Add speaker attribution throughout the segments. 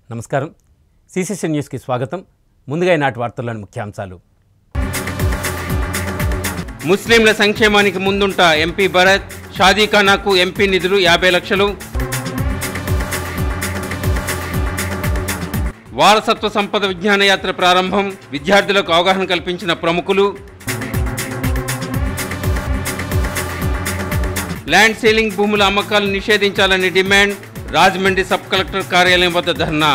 Speaker 1: నమస్కారం సిసిసి న్యూస్కి స్వాగతం ముందుగా ఈనాటి వార్తల్లోని ముఖ్యాంశాలు
Speaker 2: ముస్లింల సంక్షేమానికి ముందుంట ఎంపీ భరత్ షాదీఖానాకు ఎంపీ నిధులు యాభై లక్షలు వారసత్వ సంపద విజ్ఞాన యాత్ర ప్రారంభం విద్యార్థులకు అవగాహన కల్పించిన ప్రముఖులు ల్యాండ్ సీలింగ్ భూముల అమ్మకాలు నిషేధించాలని డిమాండ్ రాజమండ్రి సబ్ కలెక్టర్ కార్యాలయం వద్ద ధర్నా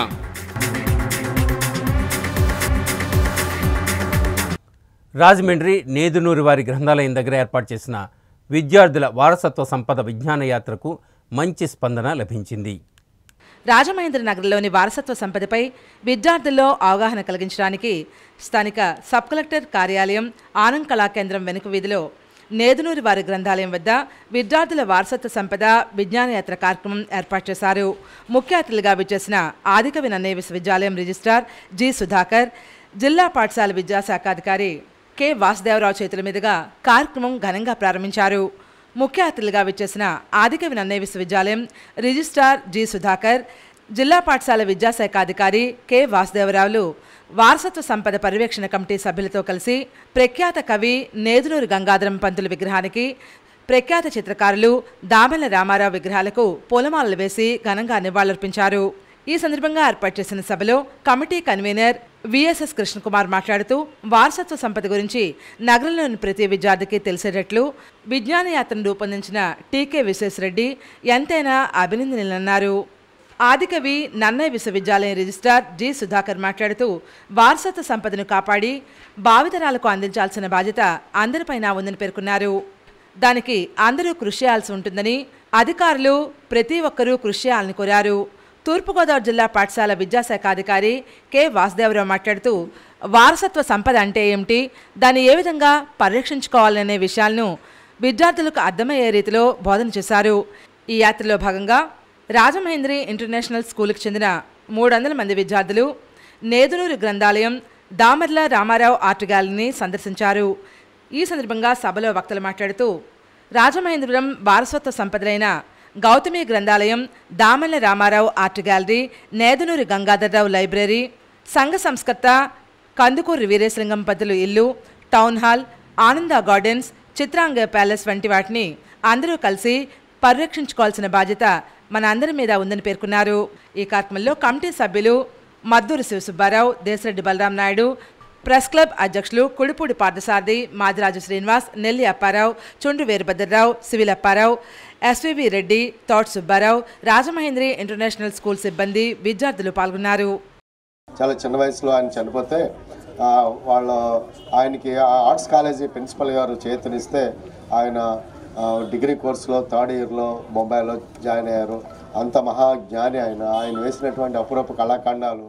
Speaker 1: రాజమండ్రి నేదునూరి వారి గ్రంథాలయం దగ్గర ఏర్పాటు చేసిన విద్యార్థుల వారసత్వ సంపద విజ్ఞాన యాత్రకు మంచి స్పందన లభించింది
Speaker 3: రాజమహేంద్ర నగర్లోని వారసత్వ సంపదపై విద్యార్థుల్లో అవగాహన కలిగించడానికి స్థానిక సబ్ కలెక్టర్ కార్యాలయం ఆనంద్ కళా కేంద్రం వెనుక వీధిలో నేదునూరి వారి గ్రంథాలయం వద్ద విద్యార్థుల వారసత్వ సంపద విజ్ఞాన యాత్ర కార్యక్రమం ఏర్పాటు చేశారు ముఖ్య అతిథులుగా విచ్చేసిన ఆదికవి నన్నయ్య విశ్వవిద్యాలయం రిజిస్ట్రార్ జి సుధాకర్ జిల్లా పాఠశాల విద్యాశాఖాధికారి కె వాసుదేవరావు చేతుల మీదుగా కార్యక్రమం ఘనంగా ప్రారంభించారు ముఖ్య అతిథులుగా విచ్చేసిన ఆదికవి నన్నయ్య విశ్వవిద్యాలయం రిజిస్ట్రార్ జి సుధాకర్ జిల్లా పాఠశాల విద్యాశాఖ అధికారి కె వాసుదేవరావులు వారసత్వ సంపద పర్యవేక్షణ కమిటీ సభ్యులతో కలిసి ప్రఖ్యాత కవి నేదునూరు గంగాధరం పంతుల విగ్రహానికి ప్రఖ్యాత చిత్రకారులు దామెల రామారావు విగ్రహాలకు పూలమాలలు వేసి ఘనంగా నివాళులర్పించారు ఈ సందర్భంగా ఏర్పాటు చేసిన సభలో కమిటీ కన్వీనర్ విఎస్ఎస్ కృష్ణకుమార్ మాట్లాడుతూ వారసత్వ సంపద గురించి నగరంలోని ప్రతి విద్యార్థికి తెలిసేటట్లు విజ్ఞాన యాత్రను రూపొందించిన టీకే విశ్వేశ్వరరెడ్డి ఎంతైనా అభినందనలన్నారు ఆదికవి నన్నయ్య విశ్వవిద్యాలయం రిజిస్ట్రార్ జి సుధాకర్ మాట్లాడుతూ వారసత్వ సంపదను కాపాడి భావితరాలకు అందించాల్సిన బాధ్యత అందరిపైన ఉందని పేర్కొన్నారు దానికి అందరూ కృషి చేయాల్సి ఉంటుందని అధికారులు ప్రతి ఒక్కరూ కృషి చేయాలని కోరారు తూర్పుగోదావరి జిల్లా పాఠశాల విద్యాశాఖ అధికారి కె వాసుదేవరావు మాట్లాడుతూ వారసత్వ సంపద అంటే ఏమిటి దాన్ని ఏ విధంగా పరిరక్షించుకోవాలనే విషయాలను విద్యార్థులకు అర్థమయ్యే రీతిలో బోధన చేశారు ఈ యాత్రలో భాగంగా రాజమహేంద్రి ఇంటర్నేషనల్ స్కూల్కి చెందిన మూడు వందల మంది విద్యార్థులు నేదునూరు గ్రంథాలయం దామర్ల రామారావు ఆర్ట్ గ్యాలరీని సందర్శించారు ఈ సందర్భంగా సభలో వక్తలు మాట్లాడుతూ రాజమహేంద్రపురం వారసత్వ సంపదలైన గౌతమి గ్రంథాలయం Damalla Ramarao art gallery Nedunuri Gangadhar Rao library సంఘ సంస్కర్త కందుకూరి వీరేశలింగం పద్దులు ఇల్లు town hall Ananda gardens Chitranga palace వంటి వాటిని అందరూ కలిసి పరిరక్షించుకోవాల్సిన బాధ్యత మన అందరి మీద ఉందని పేర్కొన్నారు ఈ కార్యక్రమంలో కమిటీ సభ్యులు మద్దూరి శివసుబ్బారావు దేశరెడ్డి బలరాం నాయుడు ప్రెస్ క్లబ్ అధ్యక్షులు Kudipudi Parthasarathi Madiraju Srinivas Nelli Apparao Chundru Veerabhadrarao civil Apparao SVV Reddy Thota Subbarao Rajamahendri international school సిబ్బంది విద్యార్థులు పాల్గొన్నారు
Speaker 4: చాలా చిన్న వయసులో ఆయన చనిపోతే ఆ, వాళ్ళ ఆయనకి ఆ ఆర్ట్స్ కాలేజీ ప్రిన్సిపల్ గారు చేతునిస్తే ఆయన ఆ, డిగ్రీ కోర్సులో థర్డ్ ఇయర్లో బొంబాయిలో జాయిన్ అయ్యారు అంత మహాజ్ఞాని ఆయన ఆయన వేసినటువంటి అపురూప కళాఖండాలు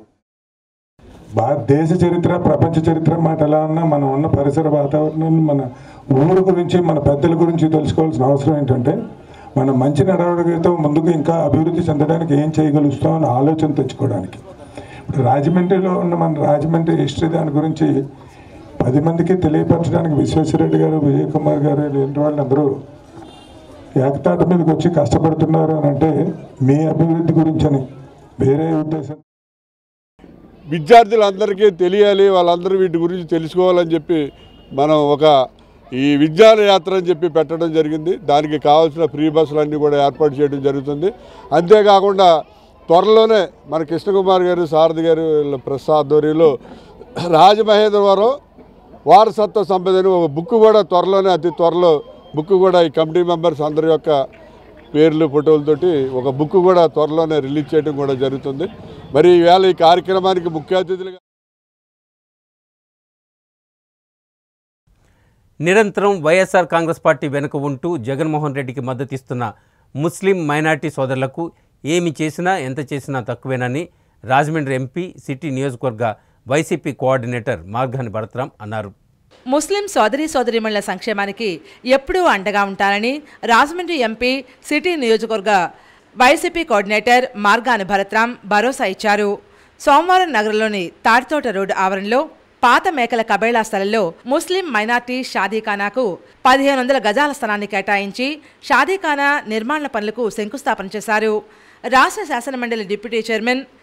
Speaker 5: భారతదేశ చరిత్ర ప్రపంచ చరిత్ర మాట ఎలా ఉన్నా మనం ఉన్న పరిసర వాతావరణం మన ఊరు గురించి మన పెద్దల గురించి తెలుసుకోవాల్సిన అవసరం ఏంటంటే మనం మంచి నడవడికతో ముందుకు ఇంకా అభివృద్ధి చెందడానికి ఏం చేయగలుగుతాం అని ఆలోచన తెచ్చుకోవడానికి ఇప్పుడు రాజమండ్రిలో ఉన్న మన రాజమండ్రి హిస్టరీ దాని గురించి పది మందికి తెలియపరచడానికి విశ్వేశ్వరరెడ్డి గారు విజయ్ కుమార్ గారు లేని వాళ్ళందరూ ఏకతాట మీదకి వచ్చి కష్టపడుతున్నారు అని అంటే మీ అభివృద్ధి గురించని వేరే ఉద్దేశం
Speaker 6: విద్యార్థులందరికీ తెలియాలి వాళ్ళందరూ వీటి గురించి తెలుసుకోవాలని చెప్పి మనం ఒక ఈ విజ్ఞాన యాత్ర అని చెప్పి పెట్టడం జరిగింది దానికి కావాల్సిన ఫ్రీ బస్సులన్నీ కూడా ఏర్పాటు చేయడం జరుగుతుంది అంతేకాకుండా త్వరలోనే మన కృష్ణకుమార్ గారు సారథి గారు వీళ్ళ ప్రెస్ ఆధ్వర్యంలో రాజమహేంద్రవరం వారసత్వ సంపదని ఒక బుక్ కూడా త్వరలోనే అతి త్వరలో బుక్ కూడా ఈ కమిటీ మెంబర్స్ అందరి యొక్క పేర్లు ఫోటోలతోటి ఒక బుక్ కూడా త్వరలోనే రిలీజ్ చేయడం కూడా జరుగుతుంది మరి ఈవేళ ఈ కార్యక్రమానికి ముఖ్య అతిథులుగా
Speaker 1: నిరంతరం వైఎస్ఆర్ కాంగ్రెస్ పార్టీ వెనుక ఉంటూ జగన్మోహన్ రెడ్డికి మద్దతిస్తున్న ముస్లిం మైనార్టీ సోదరులకు ఏమి చేసినా ఎంత చేసినా తక్కువేనని రాజమండ్రి ఎంపీ సిటీ నియోజకవర్గ వైసీపీ కోఆర్డినేటర్ మార్గాని భరత్రాం అన్నారు
Speaker 3: ముస్లిం సోదరీ సోదరిమణుల సంక్షేమానికి ఎప్పుడూ అండగా ఉంటారని రాజమండ్రి ఎంపీ సిటీ నియోజకవర్గ వైసీపీ కోఆర్డినేటర్ మార్గాని భరత్రాం భరోసా ఇచ్చారు సోమవారం నగరంలోని తాటితోట రోడ్డు ఆవరణలో పాత మేకల కబేళా స్థలంలో ముస్లిం మైనార్టీ షాదీఖానాకు పదిహేను వందల గజాల స్థలాన్ని కేటాయించి షాదీఖానా నిర్మాణ పనులకు శంకుస్థాపన చేశారు రాష్ట్ర శాసనమండలి డిప్యూటీ చైర్మన్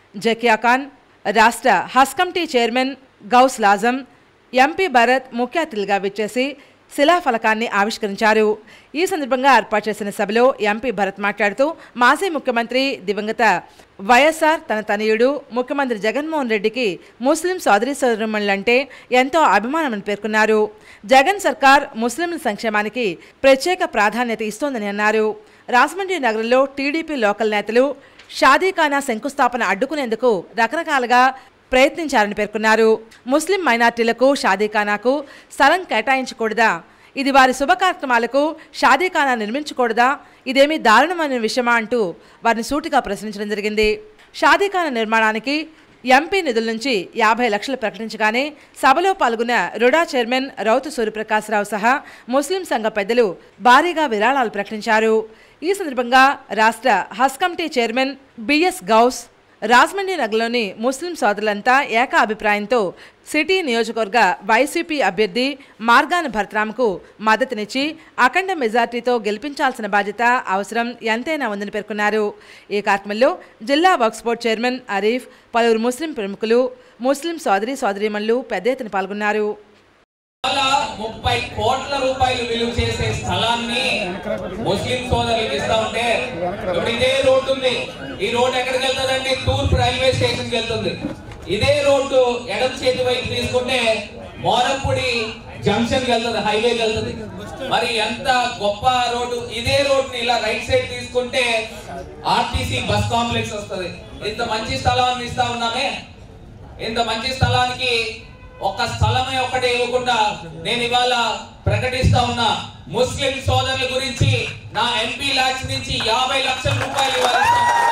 Speaker 3: జకియా ఖాన్ రాష్ట్ర Haj committee chairman Gouse Lazam MP Bharat ముఖ్య అతిథులుగా విచ్చేసి శిలాఫలకాన్ని ఆవిష్కరించారు ఈ సందర్భంగా ఏర్పాటు చేసిన సభలో ఎంపీ భరత్ మాట్లాడుతూ మాజీ ముఖ్యమంత్రి దివంగత వైఎస్ఆర్ తన తనయుడు ముఖ్యమంత్రి జగన్మోహన్ రెడ్డికి ముస్లిం సోదరి సోదరుమణులంటే ఎంతో అభిమానమని పేర్కొన్నారు జగన్ సర్కార్ ముస్లింల సంక్షేమానికి ప్రత్యేక ప్రాధాన్యత ఇస్తోందని అన్నారు రాజమండ్రి నగరంలో టీడీపీ లోకల్ నేతలు షాదీఖానా శంకుస్థాపన అడ్డుకునేందుకు రకరకాలుగా ప్రయత్నించారని పేర్కొన్నారు ముస్లిం మైనార్టీలకు షాదీఖానాకు స్థలం కేటాయించకూడదా ఇది వారి శుభ కార్యక్రమాలకు షాదీఖానా నిర్మించకూడదా ఇదేమీ దారుణమైన విషయమా అంటూ వారిని సూటిగా ప్రశ్నించడం జరిగింది షాదీఖానా నిర్మాణానికి ఎంపీ నిధుల నుంచి యాభై లక్షలు ప్రకటించగానే సభలో పాల్గొన్న రుడా చైర్మన్ రౌతు సూర్యప్రకాశ్రావు సహా ముస్లిం సంఘ పెద్దలు భారీగా విరాళాలు ప్రకటించారు ఈ సందర్భంగా రాష్ట్ర Haj committee chairman BS Gouse Rajahmundry నగరంలోని ముస్లిం సోదరులంతా ఏక అభిప్రాయంతో సిటీ నియోజకవర్గ వైసీపీ అభ్యర్థి మార్గాన భరతరామ్కు మద్దతునిచ్చి అఖండ మెజార్టీతో గెలిపించాల్సిన బాధ్యత అవసరం ఎంతైనా ఉందని పేర్కొన్నారు ఈ కార్యక్రమంలో జిల్లా వర్క్స్ బోర్డ్ చైర్మన్ అరీఫ్ పలువురు ముస్లిం ప్రముఖులు ముస్లిం సోదరి సోదరీమణులు పెద్ద ఎత్తున పాల్గొన్నారు
Speaker 7: చాలా ముప్పై కోట్ల రూపాయలు విలువ చేసే స్థలాన్ని ముస్లిం సోదరులకు ఇస్తా ఉంటే ఇప్పుడు ఇదే రోడ్డు ఉంది ఈ రోడ్డు ఎక్కడికి వెళ్తుందండి తూర్పు రైల్వే స్టేషన్ కి వెళ్తుంది ఇదే రోడ్డు ఎడమ చేతి వైపు తీసుకుంటే మోరంపూడి జంక్షన్ కి వెళ్తుంది హైవే వెళ్తుంది మరి ఎంత గొప్ప రోడ్డు ఇదే రోడ్డుని ఇలా రైట్ సైడ్ తీసుకుంటే ఆర్టీసీ బస్ కాంప్లెక్స్ వస్తుంది ఇంత మంచి స్థలాన్ని ఇస్తా ఉన్నామే ఇంత మంచి స్థలానికి ఒక స్థలమే ఒకటే ఇవ్వకుండా నేను ఇవాళ ప్రకటిస్తా ఉన్నా ముస్లిం సోదరుల గురించి నా ఎంపీ లాక్స్ నుంచి యాభై లక్షల రూపాయలు ఇవ్వాలి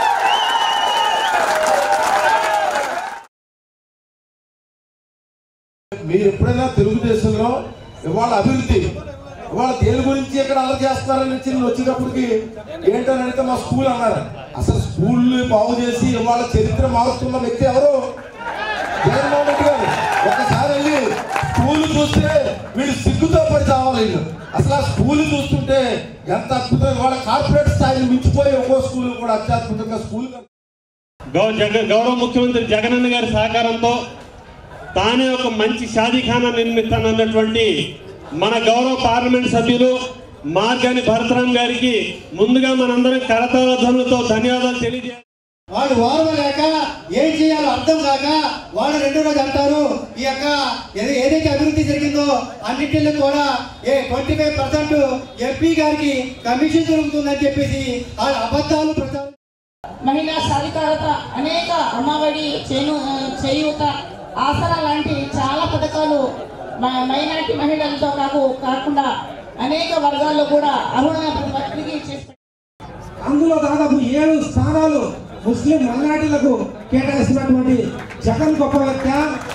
Speaker 8: మీరు ఎప్పుడైనా తెలుగుదేశంలో ఇవాళ అభివృద్ధి ఇవాళ దేని గురించి ఇక్కడ అలా చేస్తున్నారని వచ్చి నేను వచ్చేటప్పటికి ఏంటని అడిగితే మా స్కూల్ అన్నారు అసలు స్కూల్ బాగు చేసి ఇవాళ చరిత్ర మారుతున్న వ్యక్తి ఎవరు జగన్మోహన్ రెడ్డి గారు ఒకసారి వెళ్ళి స్కూల్ చూస్తే వీడు సిగ్గుతో పడి చావాలి వీళ్ళు అసలు ఆ స్కూల్ చూస్తుంటే ఎంత అద్భుతంగా వాళ్ళ కార్పొరేట్ స్థాయిని మించిపోయి ఒక్కో స్కూల్ కూడా అత్యద్భుతంగా స్కూల్
Speaker 9: గౌ జగ గౌరవ ముఖ్యమంత్రి జగనన్న గారి సహకారంతో తానే ఒక మంచి షాదీఖానా నిర్మిస్తానన్నటువంటి మన గౌరవ పార్లమెంట్ సభ్యులు మార్గాని భరతరాం గారికి ముందుగా మనందరం కరతాళ ధ్వనులతో ధన్యవాదాలు తెలియజేయాలి
Speaker 10: వాళ్ళు ఓర్వలేక ఏం చేయాలో అర్థం కాక వాళ్ళు రెండో రోజు అంటారు ఈ యొక్క ఏది- ఏదైతే అభివృద్ధి జరిగిందో అన్నింటిలో కూడా ఏ ట్వంటీ ఫైవ్ పర్సెంట్ ఎంపీ గారికి కమిషన్ దొరుకుతుందని చెప్పేసి వాళ్ళ అబద్ధాలు ప్రచారం
Speaker 11: మహిళా సాధికారత అనేక అమ్మఒడి చేను చేయూత ఆసరా లాంటి చాలా పథకాలు మ- మైనార్టీ మహిళలతో కాకు కాకుండా అనేక వర్గాల్లో కూడా అర్హులైన ప్రతి ఒక్కరికి చేసి
Speaker 10: అందులో దాదాపు ఏడు స్థానాలు ముస్లిం మైనార్టీలకు కేటాయిస్తున్నటువంటి జగన్ గొప్ప వ్యక్తి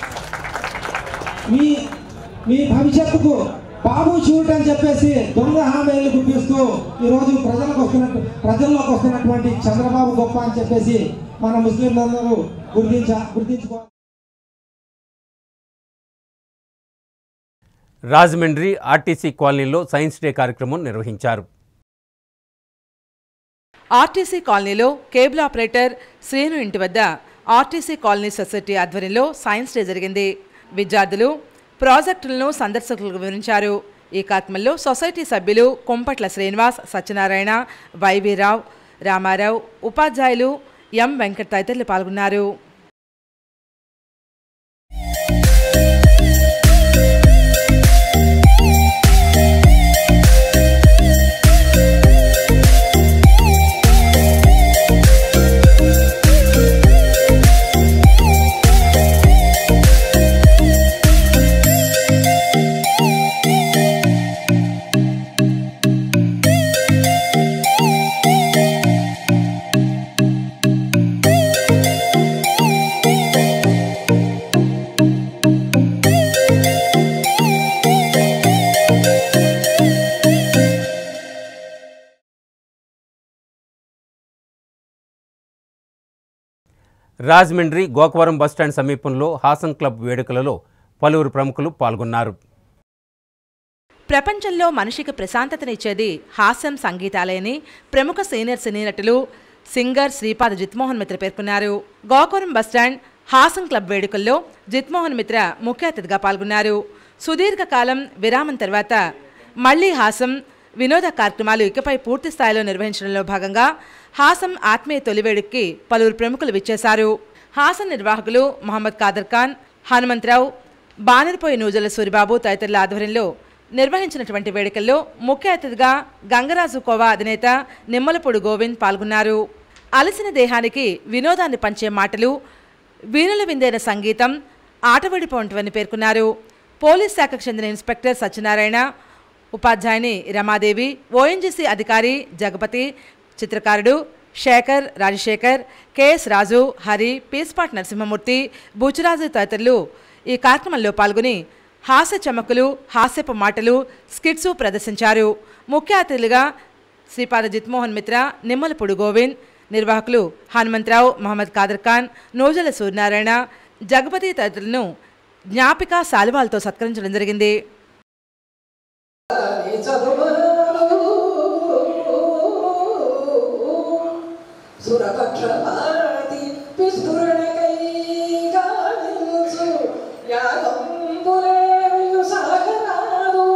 Speaker 10: మీ మీ భవిష్యత్తుకు బాబు షూట్ అని చెప్పేసి దొంగ హామీలు గుప్పిస్తూ ఈరోజు ప్రజలకు వస్తున్నట్టు ప్రజల్లోకి వస్తున్నటువంటి చంద్రబాబు గొప్ప అని చెప్పేసి మన ముస్లింలందరూ గుర్తించ గుర్తించుకోవాలి
Speaker 1: రాజమండ్రి ఆర్టీసీ కాలనీలో సైన్స్ డే కార్యక్రమం నిర్వహించారు
Speaker 3: ఆర్టీసీ కాలనీలో కేబుల్ ఆపరేటర్ శ్రీను ఇంటి వద్ద ఆర్టీసీ కాలనీ సొసైటీ ఆధ్వర్యంలో సైన్స్ డే జరిగింది విద్యార్థులు ప్రాజెక్టులను సందర్శకులకు వివరించారు ఈ కార్యక్రమంలో సొసైటీ సభ్యులు కొంపట్ల శ్రీనివాస్ సత్యనారాయణ వైవీరావు రామారావు ఉపాధ్యాయులు ఎం వెంకట్ తదితరులు పాల్గొన్నారు
Speaker 1: రాజమండ్రి గోకవరం బస్టాండ్ సమీపంలో హాసన్ క్లబ్ వేడుకలలో పలువురు ప్రముఖులు పాల్గొన్నారు
Speaker 3: ప్రపంచంలో మనిషికి ప్రశాంతతనిచ్చేది హాస్యం సంగీతాలయని ప్రముఖ సీనియర్ సినీ నటులు సింగర్ శ్రీపాద జిత్మోహన్ మిత్ర పేర్కొన్నారు గోకురం బస్టాండ్ హాసం క్లబ్ వేడుకల్లో జిత్మోహన్ మిత్ర ముఖ్య అతిథిగా పాల్గొన్నారు సుదీర్ఘకాలం విరామం తర్వాత మళ్లీ హాసం వినోద కార్యక్రమాలు ఇకపై పూర్తి స్థాయిలో నిర్వహించడంలో భాగంగా హాసం ఆత్మీయ తొలివేడుకి పలువురు ప్రముఖులు విచ్చేశారు హాసం నిర్వాహకులు మొహమ్మద్ కాదర్ ఖాన్ హనుమంతరావు బానర్పోయి నూజల సూరిబాబు తదితరుల ఆధ్వర్యంలో నిర్వహించినటువంటి వేడుకల్లో ముఖ్య అతిథిగా గంగరాజు కోవా అధినేత నిమ్మలపూడి గోవింద్ పాల్గొన్నారు అలసిన దేహానికి వినోదాన్ని పంచే మాటలు వీణుల విందైన సంగీతం ఆటవడిపోంటివని పేర్కొన్నారు పోలీస్ శాఖకు చెందిన ఇన్స్పెక్టర్ సత్యనారాయణ ఉపాధ్యాయుని రమాదేవి ఓఎన్జీసీ అధికారి జగపతి చిత్రకారుడు శేఖర్ రాజశేఖర్ కెఎస్ రాజు హరి పీస్పాట్ నరసింహమూర్తి బుచురాజు తదితరులు ఈ కార్యక్రమంలో పాల్గొని హాస్య చమకులు హాస్యపు మాటలు స్కిట్సు ప్రదర్శించారు ముఖ్య అతిథులుగా శ్రీపాద జిత్మోహన్ మిత్ర నిమ్మలపూడి గోవింద్ నిర్వాహకులు హనుమంతరావు మహమ్మద్ కాదర్ ఖాన్ నోజల సూర్యనారాయణ జగపతి తదితరులను జ్ఞాపిక శాలువాలతో సత్కరించడం జరిగింది
Speaker 12: సురపక్షపాతి విస్ఫురణకై గావించు యాగంబులేయు సాగరాదు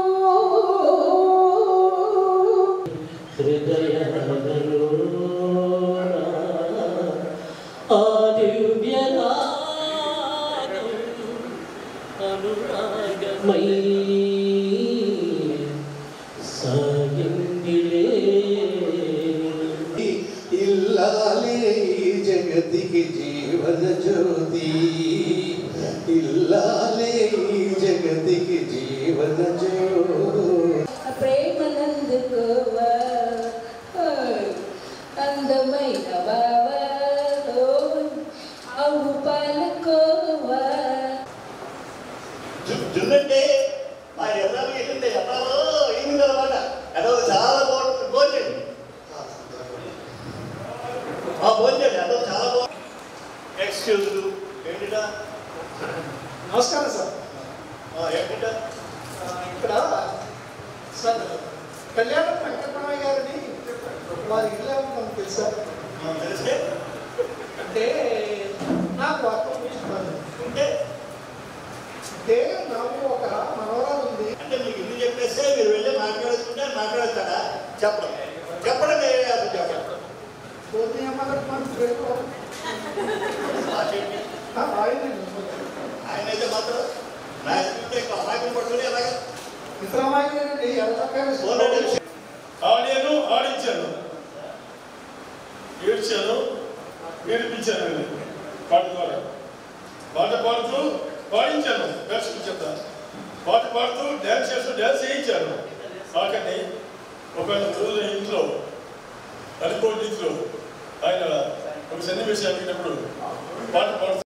Speaker 13: అనురాగమై సాగిందిలే
Speaker 14: ఇల్లాలే ఈ జగతికి జీవన జ్యోతి ఇల్లాలే ఈ జగతికి జీవన జ్యోతి
Speaker 12: ప్రేమనందుకోవా అందమైన బావా అవు పాలకోవా
Speaker 15: జున్నంటే మా ఎర్రలు వెళ్ళింది ఎర్రలో అయింది అనమాట అదో చాలా బాగుంటుంది భోజనం ఆ భోజనం అదో చాలా బాగుంది ఎక్స్క్యూజ్ ఏంటిటా
Speaker 10: నమస్కారం సార్
Speaker 15: ఏంటిటా
Speaker 10: ఇక్కడ సార్ కళ్యాణ వెంకటరమయ్య గారిని వారి ఇల్లు ఏమో మనకు తెలుసా
Speaker 15: తెలిస్తే
Speaker 10: అంటే నాకు అర్థం చేసుకోవాలి
Speaker 15: ఉంటే
Speaker 10: అంటే నాకు ఒక మనవరాలు ఉంది
Speaker 15: అంటే మీకు ఇల్లు చెప్పేస్తే మీరు వెళ్ళి మాట్లాడుతుంటే మాట్లాడతాడా చెప్పడం చెప్పడం ఏ అసలు చెప్పడం
Speaker 10: పోతే ఏమన్నట్టు మనకు పేరు
Speaker 15: ఆయన అయితే మాత్రం నా ఎదుగుతే అమాయకులు పట్టుకుని ఎలాగ
Speaker 10: ఇతర అమ్మాయి ఎవరు
Speaker 16: ఆడాను ఆడించాను ఏడ్చాను ఏడిపించాను వీళ్ళని పాట ద్వారా పాట పాడుతూ పాడించాను దర్శకులు చెప్తా పాట పాడుతూ డ్యాన్స్ చేస్తూ డ్యాన్స్ చేయించాను ఆఖరిని ఒక రోజు ఇంట్లో అనుకోని ఇంట్లో ఆయన ఒక సన్నివేశం అడిగినప్పుడు పాట పాడుతూ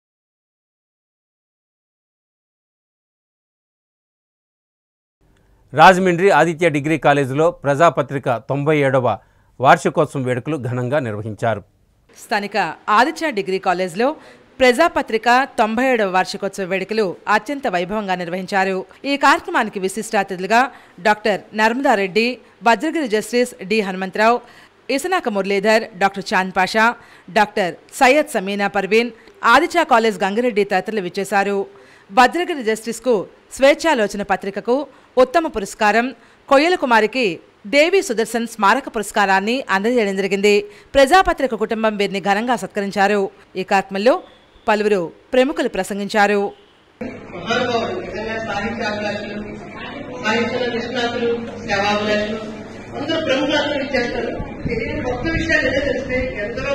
Speaker 1: రాజమండ్రి ఆదిత్య డిగ్రీ కాలేజీలో ప్రజాపత్రిక తొంభై ఏడవ వార్షికోత్సవం వేడుకలు ఘనంగా నిర్వహించారు
Speaker 3: స్థానిక ఆదిత్య డిగ్రీ కాలేజ్లో ప్రజాపత్రిక తొంభై ఏడవ వార్షికోత్సవ వేడుకలు అత్యంత వైభవంగా నిర్వహించారు ఈ కార్యక్రమానికి విశిష్ట అతిథులుగా doctor Narmada Reddy Vajragiri justice D Hanumantha Rao Isanaka Muralidhar doctor Chand Pasha doctor Syed Sameena Parveen Aditya college Gangireddy తదితరులు విచ్చేశారు వజ్రగిరి జస్టిస్కు స్వేచ్ఛాలోచన పత్రికకు ఉత్తమ పురస్కారం కొయ్యల కుమారికి దేవి సుదర్శన్ స్మారక పురస్కారాన్ని అందజేయడం జరిగింది ప్రజాపత్రిక కుటుంబం వీరిని ఘనంగా సత్కరించారు ఈ కార్యక్రమంలో పలువురు ప్రముఖులు ప్రసంగించారు
Speaker 17: మహానుభావులు నిజంగా సాహిత్యాభిలాషులు సాహిత్యంలో నిష్ణాతులు సేవాభిలాషులు అందరూ ప్రముఖులందరూ ఇచ్చేస్తారు తెలియని కొత్త విషయాలు ఏదో తెలిస్తే ఎందరో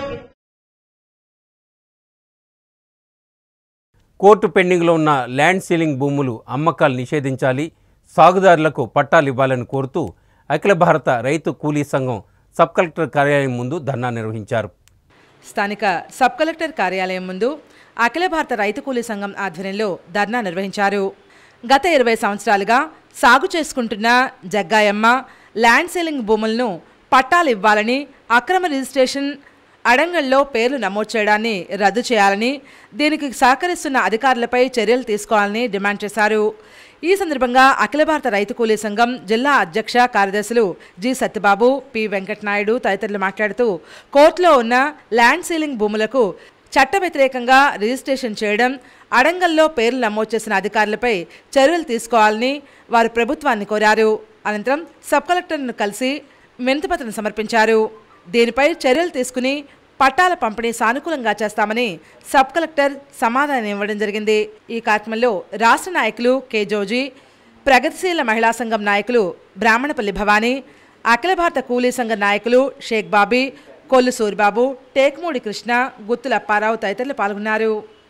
Speaker 1: కోర్టు పెండింగ్లో ఉన్న ల్యాండ్ సీలింగ్ భూములు అమ్మకాలు నిషేధించాలి సాగుదారులకు పట్టాలు ఇవ్వాలని కోరుతూ అఖిల భారత రైతు కూలీ సంఘం సబ్ కలెక్టర్ కార్యాలయం ముందు ధర్నా నిర్వహించారు
Speaker 3: స్థానిక సబ్ కలెక్టర్ కార్యాలయం ముందు అఖిల భారత రైతు కూలీ సంఘం ఆధ్వర్యంలో ధర్నా నిర్వహించారు గత ఇరవై సంవత్సరాలుగా సాగు చేసుకుంటున్న జగ్గాయమ్మ ల్యాండ్ సీలింగ్ భూములను పట్టాలు ఇవ్వాలని అక్రమ రిజిస్ట్రేషన్ అడంగల్లో పేర్లు నమోదు చేయడాన్ని రద్దు చేయాలని దీనికి సహకరిస్తున్న అధికారులపై చర్యలు తీసుకోవాలని డిమాండ్ చేశారు ఈ సందర్భంగా అఖిల భారత రైతు కూలీ సంఘం జిల్లా అధ్యక్ష కార్యదర్శులు జి సత్యబాబు పి వెంకటనాయుడు తదితరులు మాట్లాడుతూ కోర్టులో ఉన్న ల్యాండ్ సీలింగ్ భూములకు చట్ట వ్యతిరేకంగా రిజిస్ట్రేషన్ చేయడం అడంగల్లో పేర్లు నమోదు చేసిన అధికారులపై చర్యలు తీసుకోవాలని వారు ప్రభుత్వాన్ని కోరారు అనంతరం సబ్ కలెక్టర్ను కలిసి వినతిపత్రం సమర్పించారు దీనిపై చర్యలు తీసుకుని పట్టాల పంపిణీ సానుకూలంగా చేస్తామని సబ్ కలెక్టర్ సమాధానం ఇవ్వడం జరిగింది ఈ కార్యక్రమంలో రాష్ట్ర నాయకులు కె జోజీ ప్రగతిశీల మహిళా సంఘం నాయకులు బ్రాహ్మణపల్లి భవానీ అఖిల భారత కూలీ సంఘ నాయకులు షేక్ బాబీ కొల్లు సూరిబాబు టేకుమూడి కృష్ణ గుత్తుల అప్పారావు తదితరులు పాల్గొన్నారు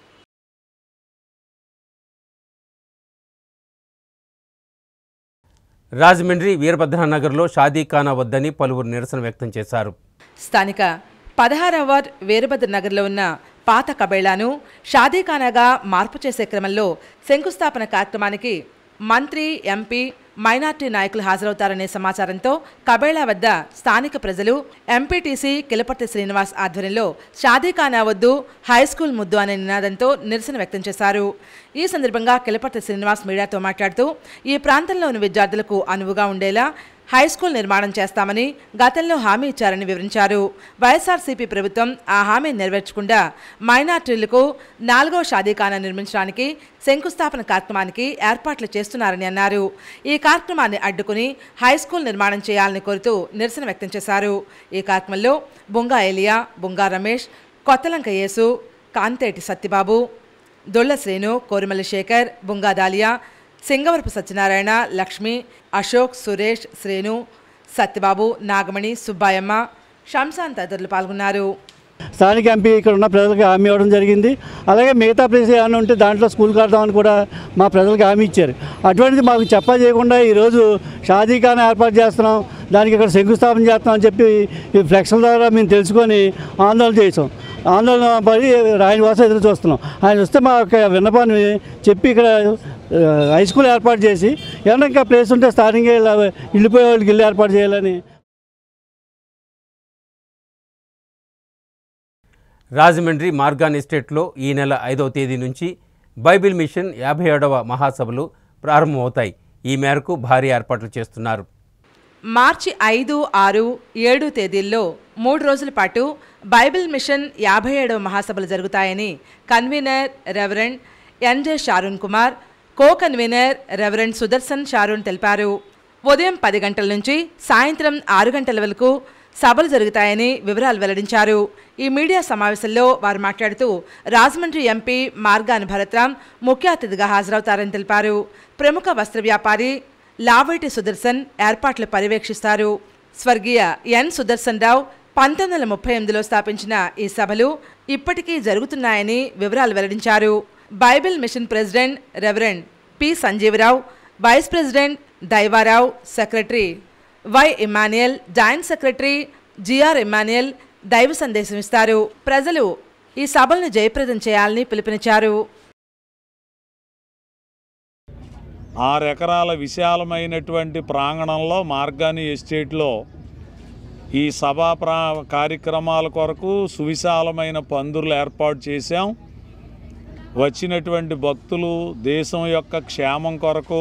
Speaker 1: రాజమండ్రి వీరభద్రనగర్లో షాదీఖానా వద్దని పలువురు నిరసన వ్యక్తం చేశారు
Speaker 3: స్థానిక పదహారవ వార్డ్ వీరభద్ర నగర్లో ఉన్న పాత కబేళాను షాదీఖానాగా మార్పు చేసే క్రమంలో శంకుస్థాపన కార్యక్రమానికి మంత్రి ఎంపీ మైనార్టీ నాయకులు హాజరవుతారనే సమాచారంతో కబేళా వద్ద స్థానిక ప్రజలు ఎంపీటీసీ కిలపర్తి శ్రీనివాస్ ఆధ్వర్యంలో షాదీఖానా వద్దు హై స్కూల్ ముద్దు అనే నినాదంతో నిరసన వ్యక్తం చేశారు ఈ సందర్భంగా కిలపర్తి శ్రీనివాస్ మీడియాతో మాట్లాడుతూ ఈ ప్రాంతంలోని విద్యార్థులకు అనువుగా ఉండేలా హై స్కూల్ నిర్మాణం చేస్తామని గతంలో హామీ ఇచ్చారని వివరించారు వైఎస్ఆర్సీపీ ప్రభుత్వం ఆ హామీ నెరవేర్చకుండా మైనార్టీలకు నాలుగో షాదీఖానా నిర్మించడానికి శంకుస్థాపన కార్యక్రమానికి ఏర్పాట్లు చేస్తున్నారని అన్నారు ఈ కార్యక్రమాన్ని అడ్డుకుని హై స్కూల్ నిర్మాణం చేయాలని కోరుతూ నిరసన వ్యక్తం చేశారు ఈ కార్యక్రమంలో బుంగా ఏలియా బుంగా రమేష్ కొత్తలంక యేసు కాంతేటి సత్యబాబు దొళ్ల శ్రేణు కోరిమల్లి శేఖర్ బుంగా దాలియా సింగవరపు సత్యనారాయణ లక్ష్మి అశోక్ సురేష్ శ్రేణు సత్యబాబు నాగమణి సుబ్బాయమ్మ షంసాన్ తదితరులు పాల్గొన్నారు
Speaker 18: స్థానిక ఎంపీ ఇక్కడ ఉన్న ప్రజలకు హామీ ఇవ్వడం జరిగింది అలాగే మిగతా ప్లేస్ ఏమైనా ఉంటే దాంట్లో స్కూల్ కడదామని కూడా మా ప్రజలకు హామీ ఇచ్చారు అటువంటిది మాకు చెప్పా చేయకుండా ఈరోజు షాదీఖానా ఏర్పాటు చేస్తున్నాం దానికి ఇక్కడ శంకుస్థాపన చేస్తున్నాం అని చెప్పి ఈ ఫ్లెక్స్ల ద్వారా మేము తెలుసుకొని ఆందోళన చేసాం ఆందోళన పడి ఆయన కోసం ఎదురు చూస్తున్నాం ఆయన వస్తే మా యొక్క విన్నపాన్ని చెప్పి ఇక్కడ ఆ, హై స్కూల్ ఏర్పాటు చేసి ఏమన్నా ఇంకా ప్లేస్ ఉంటే స్థానికంగా ఇలా వెళ్ళిపోయే వాళ్ళకి ఇల్లు ఏర్పాటు చేయాలని
Speaker 1: రాజమండ్రి మార్గాన్ ఎస్టేట్లో ఈ నెల ఐదవ తేదీ నుంచి బైబిల్ మిషన్ యాభై ఏడవ మహాసభలు ప్రారంభమవుతాయి ఈ మేరకు భారీ ఏర్పాట్లు చేస్తున్నారు
Speaker 3: మార్చి ఐదు ఆరు ఏడు తేదీల్లో మూడు రోజుల పాటు బైబిల్ మిషన్ యాభై ఏడవ మహాసభలు జరుగుతాయని convener reverend NJ Sharon Kumar co convener reverend Sudarshan Sharon తెలిపారు ఉదయం పది గంటల నుంచి సాయంత్రం ఆరు గంటల వరకు సభలు జరుగుతాయని వివరాలు వెల్లడించారు ఈ మీడియా సమావేశంలో వారు మాట్లాడుతూ రాజమండ్రి ఎంపీ మార్గాన్ భరత్రామ్ ముఖ్య అతిథిగా హాజరవుతారని తెలిపారు ప్రముఖ వస్త్ర వ్యాపారి లావేటి సుదర్శన్ ఏర్పాట్లు పర్యవేక్షిస్తారు స్వర్గీయ ఎన్ సుదర్శన్ రావు పంతొమ్మిది వందల ముప్పై ఎనిమిదిలో స్థాపించిన ఈ సభలు ఇప్పటికీ జరుగుతున్నాయని వివరాలు వెల్లడించారు Bible mission president reverend P Sanjeeva Rao vice president Daiva Rao secretary Y Emmanuel joint secretary GR Emmanuel దైవ సందేశం ఇస్తారు ప్రజలు ఈ సభలను జయప్రదం చేయాలని పిలుపునిచ్చారు
Speaker 19: ఆరు ఎకరాల విశాలమైనటువంటి ప్రాంగణంలో మార్గాని ఎస్టేట్లో ఈ సభా ప్రా కార్యక్రమాల కొరకు సువిశాలమైన పందులు ఏర్పాటు చేశాం వచ్చినటువంటి భక్తులు దేశం యొక్క క్షేమం కొరకు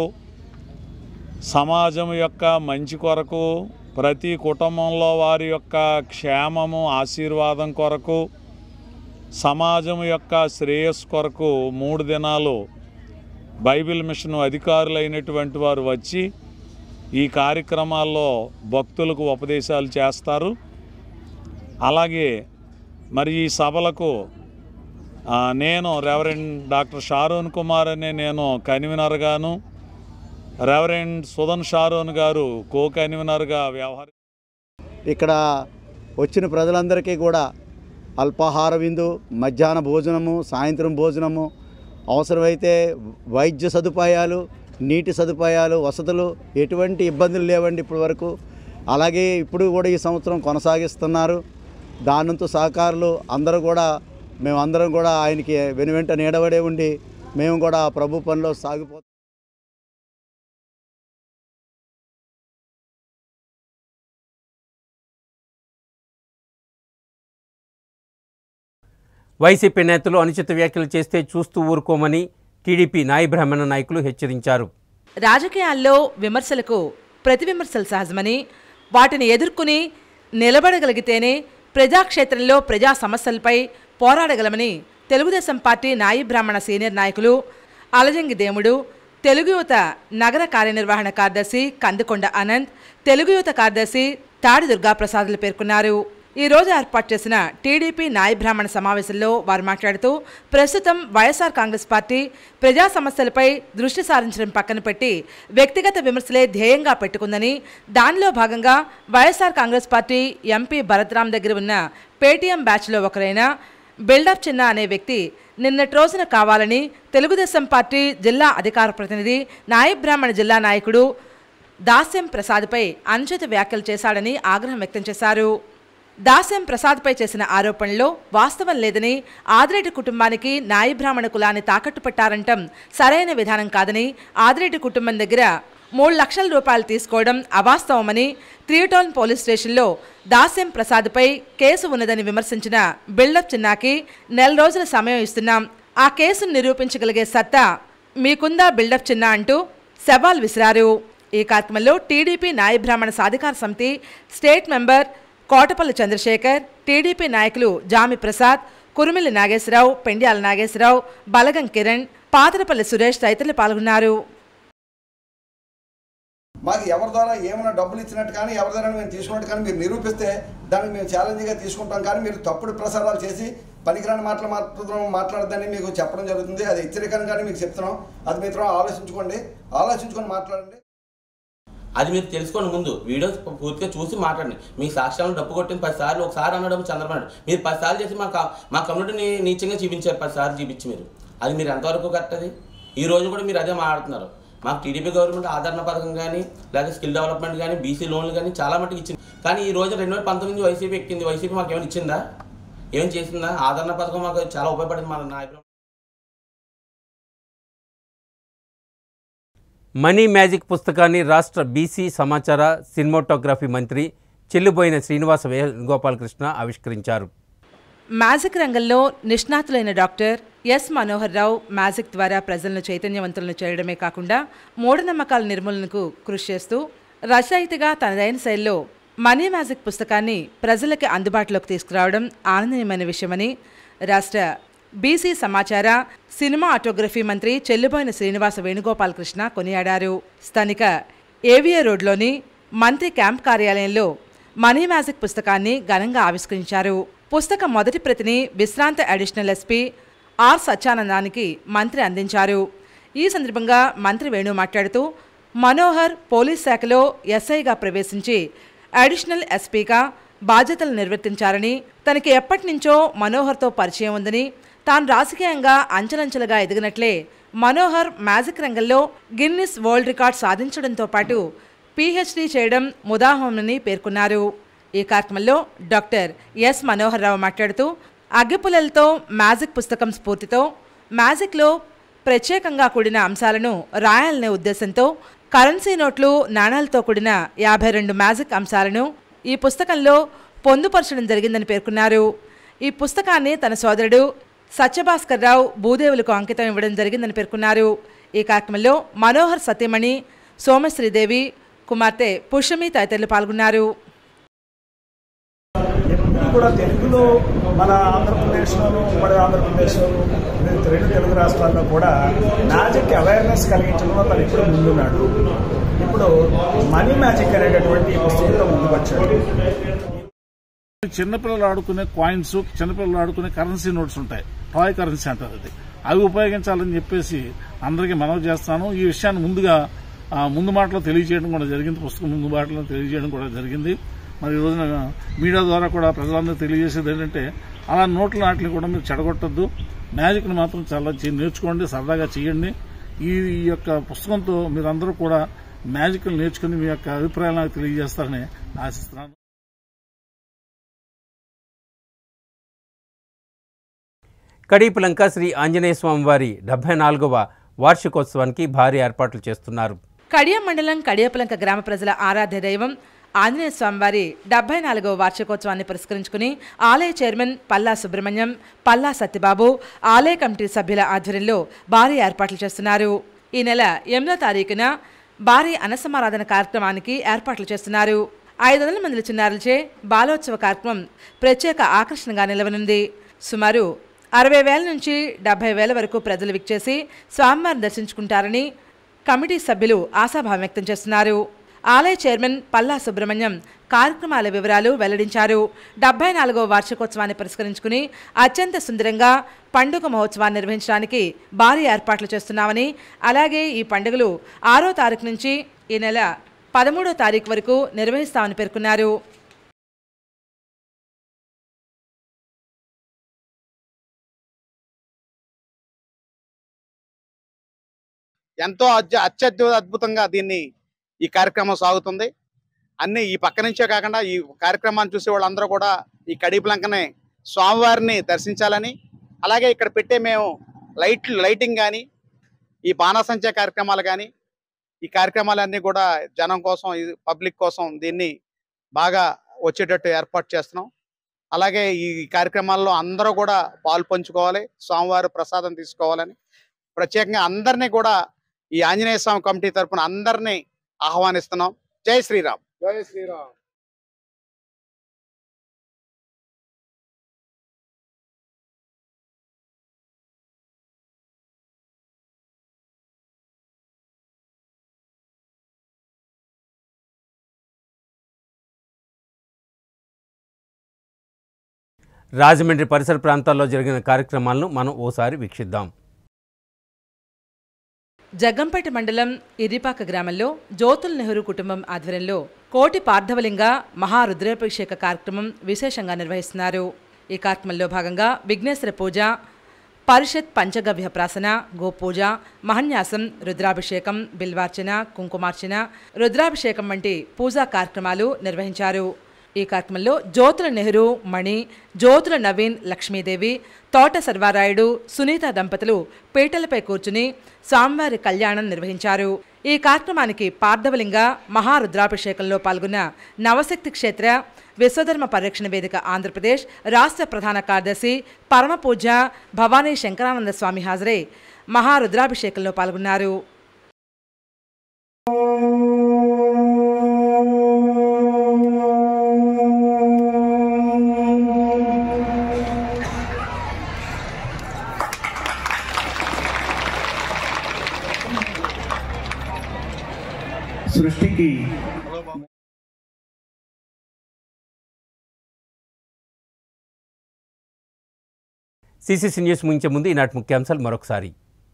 Speaker 19: సమాజం యొక్క మంచి కొరకు ప్రతి కుటుంబంలో వారి యొక్క క్షేమము ఆశీర్వాదం కొరకు సమాజం యొక్క శ్రేయస్సు కొరకు మూడు దినాలు బైబిల్ మిషన్ అధికారులైనటువంటి వారు వచ్చి ఈ కార్యక్రమాల్లో భక్తులకు ఉపదేశాలు చేస్తారు అలాగే మరి ఈ సభలకు ఆ, నేను రెవరెండ్ డాక్టర్ షారూన్ కుమార్ అనే నేను కన్వీనర్గాను రెవరెండ్ సుధన్ షారూన్ గారు కో కన్వీనర్గా వ్యవహరి
Speaker 20: ఇక్కడ వచ్చిన ప్రజలందరికీ కూడా అల్పాహార విందు మధ్యాహ్న భోజనము సాయంత్రం భోజనము అవసరమైతే వైద్య సదుపాయాలు నీటి సదుపాయాలు వసతులు ఎటువంటి ఇబ్బందులు లేవండి ఇప్పటి వరకు అలాగే ఇప్పుడు కూడా ఈ సంవత్సరం కొనసాగిస్తున్నారు దానంతో సహకారులు అందరూ కూడా మేమందరం కూడా ఆయనకి వెనువెంట నీడబడే ఉండి మేము కూడా ప్రభు పనిలో సాగిపోతాం
Speaker 1: వైసీపీ నేతలు అనుచిత వ్యాఖ్యలు చేస్తే చూస్తూ ఊరుకోమని టీడీపీ నాయ బ్రాహ్మణ నాయకులు హెచ్చరించారు
Speaker 3: రాజకీయాల్లో విమర్శలకు ప్రతి విమర్శలు సహజమని వాటిని ఎదుర్కొని నిలబడగలిగితేనే ప్రజాక్షేత్రంలో ప్రజా సమస్యలపై పోరాడగలమని తెలుగుదేశం పార్టీ నాయి బ్రాహ్మణ సీనియర్ నాయకులు అలజంగి దేముడు తెలుగు యువత నగర కార్యనిర్వహణ కార్యదర్శి కందుకొండ అనంత్ తెలుగు యువత కార్యదర్శి తాడి దుర్గాప్రసాదులు పేర్కొన్నారు ఈ రోజు ఏర్పాటు చేసిన టీడీపీ నాయ బ్రాహ్మణ సమావేశంలో వారు మాట్లాడుతూ ప్రస్తుతం వైఎస్ఆర్ కాంగ్రెస్ పార్టీ ప్రజా సమస్యలపై దృష్టి సారించడం పక్కన పెట్టి వ్యక్తిగత విమర్శలే ధ్యేయంగా పెట్టుకుందని దానిలో భాగంగా YSR Congress party MP Bharatram దగ్గర ఉన్న పేటీఎం బ్యాచ్లో ఒకరైన బిల్డప్ చిన్న అనే వ్యక్తి నిన్నటి రోజున కావాలని తెలుగుదేశం పార్టీ జిల్లా అధికార ప్రతినిధి నాయబ్ బ్రాహ్మణ జిల్లా నాయకుడు దాస్యం ప్రసాద్పై అనుచిత వ్యాఖ్యలు చేశాడని ఆగ్రహం వ్యక్తం చేశారు దాస్యం ప్రసాద్పై చేసిన ఆరోపణలో వాస్తవం లేదని ఆదిరెడ్డి కుటుంబానికి నాయి బ్రాహ్మణ కులాన్ని తాకట్టు పెట్టారంటం సరైన విధానం కాదని ఆదిరెడ్డి కుటుంబం దగ్గర మూడు లక్షల రూపాయలు తీసుకోవడం అవాస్తవమని త్రీ టౌన్ పోలీస్ స్టేషన్లో దాస్యం ప్రసాద్పై కేసు ఉన్నదని విమర్శించిన బిల్డప్ చిన్నాకి నెల రోజుల సమయం ఇస్తున్నాం ఆ కేసును నిరూపించగలిగే సత్తా మీకుందా బిల్డప్ చిన్న అంటూ సవాల్ విసిరారు ఈ కార్యక్రమంలో టీడీపీ నాయ బ్రాహ్మణ సాధికార సమితి state member Kotapalli Chandrasekhar TDP నాయకులు జామి ప్రసాద్ కురుమిల్లి నాగేశ్వరరావు పెండ్యాల నాగేశ్వరరావు బలగం కిరణ్ పాతరపల్లి సురేష్ తదితరులు పాల్గొన్నారు
Speaker 21: మాకు ఎవరి ద్వారా ఏమైనా డబ్బులు ఇచ్చినట్టు కానీ ఎవరి ద్వారా మేము తీసుకున్నట్టు కానీ మీరు నిరూపిస్తే దానికి మేము ఛాలెంజ్గా తీసుకుంటాం కానీ మీరు తప్పుడు ప్రసారాలు చేసి పనికిరాని మాటలు మాత్రం మాట్లాడద్దని మీకు చెప్పడం జరుగుతుంది అది హెచ్చరికంగానే మీకు చెప్తున్నాం అది మీతో ఆలోచించుకోండి ఆలోచించుకొని మాట్లాడండి
Speaker 22: అది మీరు తెలుసుకోండి ముందు వీడియోస్ పూర్తిగా చూసి మాట్లాడండి మీ సాక్ష్యాలను డప్పు కొట్టిన పది సార్లు ఒకసారి అనడం చంద్రబాబు నాయుడు మీరు పది సార్లు చేసి మా కా- మా కమ్యూనిటీని నీచంగా చూపించారు పది సార్లు చూపించి మీరు అది మీరు ఎంతవరకు కరెక్ట్ ఈ రోజు కూడా మీరు అదే మాట్లాడుతున్నారు మాకు టీడీపీ గవర్నమెంట్ ఆదరణ పథకం కానీ లేదా స్కిల్ డెవలప్మెంట్ కానీ బీసీ లోన్లు కానీ చాలా మట్టుకు ఇచ్చింది కానీ ఈ రోజు రెండు వేల పంతొమ్మిది వైసీపీ ఎక్కింది వైసీపీ మాకు ఏమైనా ఇచ్చిందా ఏం చేసిందా ఆదరణ పథకం మాకు చాలా ఉపయోగపడింది మన నాయకులు
Speaker 1: మనీ మ్యాజిక్ పుస్తకాన్ని రాష్ట్ర బీసీ సమాచార సినిమాటోగ్రఫీ మంత్రి చెల్లుబోయిన శ్రీనివాస వేణుగోపాలకృష్ణ ఆవిష్కరించారు
Speaker 3: మ్యాజిక్ రంగంలో నిష్ణాతులైన doctor S Manohar Rao magic ద్వారా ప్రజలను చైతన్యవంతులను చేయడమే కాకుండా మూఢనమ్మకాల నిర్మూలనకు కృషి చేస్తూ రచయితగా తనదైన శైలిలో మనీ మ్యాజిక్ పుస్తకాన్ని ప్రజలకి అందుబాటులోకి తీసుకురావడం ఆనందనీయమైన విషయమని రాష్ట్ర బీసీ సమాచార సినిమా ఆటోగ్రఫీ మంత్రి చెల్లుబోయిన శ్రీనివాస వేణుగోపాలకృష్ణ కొనియాడారు స్థానిక ఏవియా రోడ్లోని మంత్రి క్యాంప్ కార్యాలయంలో మనీ మ్యాజిక్ పుస్తకాన్ని ఘనంగా ఆవిష్కరించారు పుస్తకం మొదటి ప్రతిని విశ్రాంత అడిషనల్ ఎస్పీ ఆర్ సత్యానందానికి మంత్రి అందించారు ఈ సందర్భంగా మంత్రి వేణు మాట్లాడుతూ మనోహర్ పోలీస్ శాఖలో ఎస్ఐగా ప్రవేశించి అడిషనల్ ఎస్పీగా బాధ్యతలు నిర్వర్తించారని తనకి ఎప్పటి నుంచో మనోహర్తో పరిచయం ఉందని తాను రాజకీయంగా అంచెలంచెలుగా ఎదిగినట్లే మనోహర్ మ్యాజిక్ రంగంలో గిన్నిస్ వరల్డ్ రికార్డ్ సాధించడంతో పాటు పీహెచ్డీ చేయడం ముదాహమని పేర్కొన్నారు ఈ కార్యక్రమంలో డాక్టర్ ఎస్ మనోహర్ రావు మాట్లాడుతూ అగ్గిపుల్లలతో మ్యాజిక్ పుస్తకం స్ఫూర్తితో మ్యాజిక్లో ప్రత్యేకంగా కూడిన అంశాలను రాయాలనే ఉద్దేశంతో కరెన్సీ నోట్లు నాణాలతో కూడిన యాభై రెండు మ్యాజిక్ అంశాలను ఈ పుస్తకంలో పొందుపరచడం జరిగిందని పేర్కొన్నారు ఈ పుస్తకాన్ని తన సోదరుడు సత్యభాస్కర్ రావు భూదేవులకు అంకితం ఇవ్వడం జరిగిందని పేర్కొన్నారు ఈ కార్యక్రమంలో మనోహర్ సత్యమణి సోమశ్రీదేవి కుమార్తె పుష్యమి తదితరులు పాల్గొన్నారు
Speaker 23: ఎప్పుడు కూడా తెలుగులో మన ఆంధ్రప్రదేశ్లోను ఉమ్మడి ఆంధ్రప్రదేశ్లోను రెండు తెలుగు రాష్ట్రాల్లో కూడా మ్యాజిక్ అవేర్నెస్ కలిగించడంలో తను ఇప్పుడు ముందున్నాడు ఇప్పుడు మనీ మ్యాజిక్ అనేటటువంటి ఈ పుస్తకంతో ముందుకొచ్చాడు
Speaker 24: చిన్నపిల్లలు ఆడుకునే కాయిన్స్ చిన్నపిల్లలు ఆడుకునే కరెన్సీ నోట్స్ ఉంటాయి టాయ్ కరెన్సీ అంటారు అది అవి ఉపయోగించాలని చెప్పేసి అందరికీ మనవి చేస్తాను ఈ విషయాన్ని ముందుగా ఆ, ముందు మాటలో తెలియజేయడం కూడా జరిగింది పుస్తకం ముందు మాటలో తెలియజేయడం కూడా జరిగింది మరి ఈ రోజున మీడియా ద్వారా కూడా ప్రజలందరూ తెలియజేసేది ఏంటంటే అలా నోట్ల నాటిని కూడా మీరు చెడగొట్టద్దు మ్యాజిక్ని మాత్రం చాలా చే- నేర్చుకోండి సరదాగా చేయండి ఈ ఈ యొక్క పుస్తకంతో మీరందరూ కూడా మ్యాజిక్ నేర్చుకుని మీ యొక్క అభిప్రాయాలు నాకు తెలియజేస్తారని ఆశిస్తున్నాను
Speaker 1: కడీపులంక శ్రీ ఆంజనేయ స్వామివారి డెబ్బై నాలుగవ వార్షికోత్సవానికి భారీ ఏర్పాట్లు చేస్తున్నారు
Speaker 3: కడియం మండలం కడియపులంక గ్రామ ప్రజల ఆరాధ్య దైవం ఆంజనేయ స్వామివారి డెబ్బై నాలుగవ వార్షికోత్సవాన్ని పురస్కరించుకుని ఆలయ చైర్మన్ పల్లా సుబ్రహ్మణ్యం పల్లా సత్యబాబు ఆలయ కమిటీ సభ్యుల ఆధ్వర్యంలో భారీ ఏర్పాట్లు చేస్తున్నారు ఈ నెల ఎనిమిదో తారీఖున భారీ అన్నసమారాధన కార్యక్రమానికి ఏర్పాట్లు చేస్తున్నారు ఐదు వందల మంది చిన్నారులచే బాలోత్సవ కార్యక్రమం ప్రత్యేక ఆకర్షణగా నిలవనుంది సుమారు అరవై వేల నుంచి డెబ్బై వేల వరకు ప్రజలు విచ్చేసి స్వామివారిని దర్శించుకుంటారని కమిటీ సభ్యులు ఆశాభావం వ్యక్తం చేస్తున్నారు ఆలయ చైర్మన్ పల్లా సుబ్రహ్మణ్యం కార్యక్రమాల వివరాలు వెల్లడించారు డెబ్బై నాలుగవ వార్షికోత్సవాన్ని పురస్కరించుకుని అత్యంత సుందరంగా పండుగ మహోత్సవాన్ని నిర్వహించడానికి భారీ ఏర్పాట్లు చేస్తున్నామని అలాగే ఈ పండుగలు ఆరో తారీఖు నుంచి ఈ నెల పదమూడో తారీఖు వరకు నిర్వహిస్తామని పేర్కొన్నారు
Speaker 2: ఎంతో అత్య అత్యద్భుత అద్భుతంగా దీన్ని ఈ కార్యక్రమం సాగుతుంది అన్ని ఈ పక్క నుంచే కాకుండా ఈ కార్యక్రమాన్ని చూసే వాళ్ళందరూ కూడా ఈ కడిపులంకనే స్వామివారిని దర్శించాలని అలాగే ఇక్కడ పెట్టే మేము లైట్ లైటింగ్ కానీ ఈ బాణాసంచా కార్యక్రమాలు కానీ ఈ కార్యక్రమాలన్నీ కూడా జనం కోసం ఈ పబ్లిక్ కోసం దీన్ని బాగా వచ్చేటట్టు ఏర్పాటు చేస్తున్నాం అలాగే ఈ కార్యక్రమాల్లో అందరూ కూడా పాలు పంచుకోవాలి స్వామివారి ప్రసాదం తీసుకోవాలని ప్రత్యేకంగా అందరినీ కూడా ఈ ఆంజనేయ స్వామి కమిటీ తరపున అందరినీ ఆహ్వానిస్తున్నాం జై శ్రీరామ్
Speaker 21: జై శ్రీరామ్
Speaker 1: రాజమండ్రి పరిసర ప్రాంతాల్లో జరిగిన కార్యక్రమాలను మనం ఓసారి వీక్షిద్దాం
Speaker 3: జగ్గంపేట మండలం ఇరిపాక గ్రామంలో జ్యోతుల్ నెహ్రూ కుటుంబం ఆధ్వర్యంలో కోటి పార్థవలింగ మహారుద్రాభిషేక కార్యక్రమం విశేషంగా నిర్వహిస్తున్నారు ఈ కార్యక్రమంలో భాగంగా విఘ్నేశ్వర పూజ పరిషత్ పంచగవ్య ప్రాసన గోపూజ మహన్యాసం రుద్రాభిషేకం బిల్వార్చన కుంకుమార్చన రుద్రాభిషేకం వంటి పూజా కార్యక్రమాలు నిర్వహించారు ఈ కార్యక్రమంలో జ్యోతుల నెహ్రూ మణి జ్యోతుల నవీన్ లక్ష్మీదేవి తోట సర్వారాయుడు సునీత దంపతులు పీటలపై కూర్చుని స్వామివారి కళ్యాణం నిర్వహించారు ఈ కార్యక్రమానికి పార్థవలింగ మహారుద్రాభిషేకంలో పాల్గొన్న నవశక్తి క్షేత్ర విశ్వధర్మ పరిరక్షణ వేదిక ఆంధ్రప్రదేశ్ రాష్ట్ర ప్రధాన కార్యదర్శి పరమపూజ భవానీ శంకరానంద స్వామి హాజరై మహారుద్రాభిషేకంలో పాల్గొన్నారు
Speaker 4: సృష్టికి
Speaker 1: సిసిసి న్యూస్ ముగించే ముందు ఈనాటి ముఖ్యాంశాలు మరొకసారి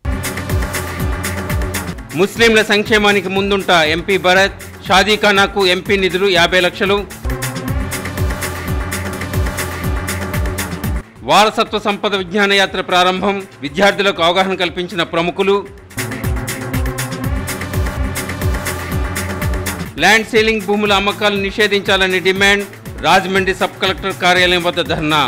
Speaker 1: ముస్లింల సంక్షేమానికి ముందుంట ఎంపీ భరత్ షాదీఖానాకు ఎంపీ నిధులు యాభై లక్షలు వారసత్వ సంపద విజ్ఞాన యాత్ర ప్రారంభం విద్యార్థులకు అవగాహన కల్పించిన ప్రముఖులు ల్యాండ్ సీలింగ్ భూముల అమ్మకాలు నిషేధించాలని డిమాండ్ రాజమండ్రి సబ్ కలెక్టర్ కార్యాలయం వద్ద ధర్నా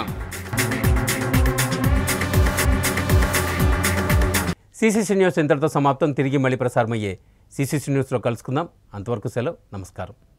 Speaker 1: సిసిసి న్యూస్ ఇంతటితో సమాప్తం తిరిగి మళ్ళీ ప్రసారమయ్యే సిసిసి న్యూస్లో కలుసుకుందాం అంతవరకు సెలవు నమస్కారం